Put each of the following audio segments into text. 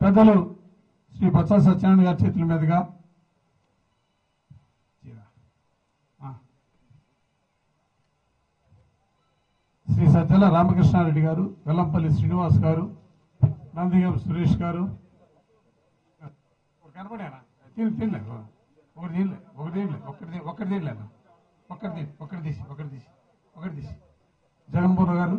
పెద్దలు శ్రీ బొత్స సత్యనారాయణ గారి చేతుల మీదుగా ఆ. శ్రీ సజ్జల రామకృష్ణారెడ్డి గారు వెల్లంపల్లి శ్రీనివాస్ గారు నందిగం సురేష్ గారు ఒకటి కనపడానా తిని తినలే ఒకటి తినలే ఒకటి తినలే ఒకటి తిన- ఒకటి తినలేను ఒకటి తీసి ఒకటి తీసి ఒకటి తీసి ఒకటి తీసి జగన్మోహన్ గారు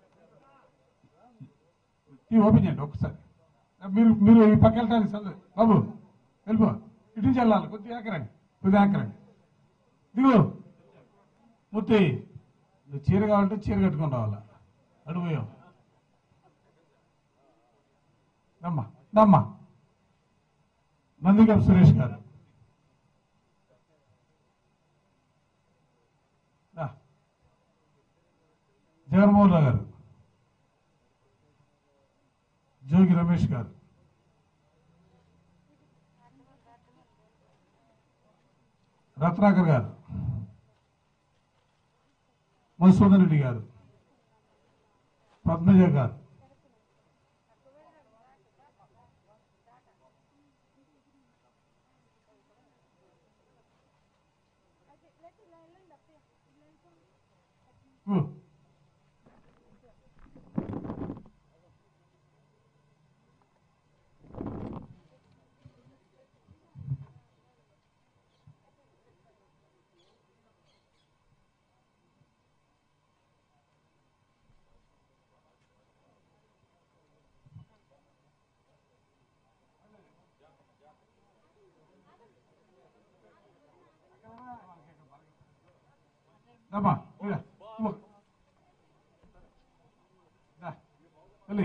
ఈ ఓపెన్ చేయండి ఒకసారి మీరు మీరు ఈ పక్క వెళ్ళడానికి చదువు బాబు వెళ్ళిపో ఇటు నుంచి వెళ్ళాలి కొద్దిగా ఆకరండి కొద్దిగా ఆకరండి దిగు ముత్తి నువ్వు చీర కావాలంటే చీర కట్టుకొని రావాలా అడుగుయో దమ్మా దమ్మా నందిగం సురేష్ గారు రా. జగన్మోహన్ రావు గారు జోగి రమేష్ గారు రత్నాకర్ గారు మధుసూదన్ రెడ్డి గారు పద్మజ గారు ఊ. రమ్మా ఇలా ఇవ్వు. దా, వెళ్ళి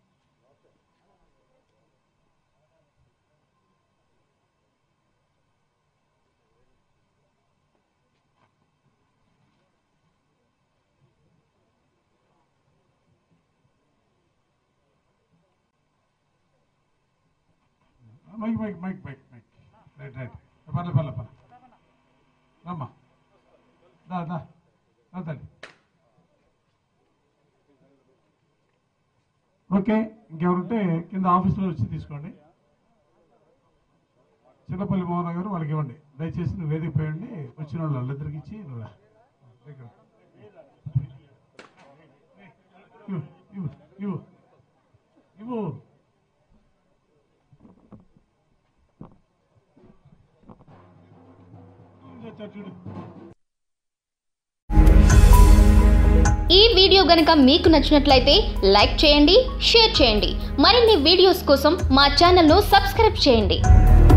mike mike mike mike mike right right పర్లే పర్లే పర్లే రమ్మా దా దా దా తల్లి ఓకే ఇంకెవరుంటే కింద ఆఫీస్లో వచ్చి తీసుకోండి చిన్నపల్లి మోహన్ గారు వాళ్ళకి ఇవ్వండి దయచేసి నువ్వు వేదిక పోయండి వచ్చిన వాళ్ళు వాళ్ళిద్దరికి ఇచ్చి నువ్వు రా. ఇక్కడ. ఇవ్వు, ఇవ్వు, ఇవ్వు. ఇవ్వు చూడు ఈ వీడియో గనుక మీకు నచ్చినట్లయితే లైక్ చేయండి షేర్ చేయండి మరిన్ని వీడియోస్ కోసం మా ఛానల్ను సబ్స్క్రైబ్ చేయండి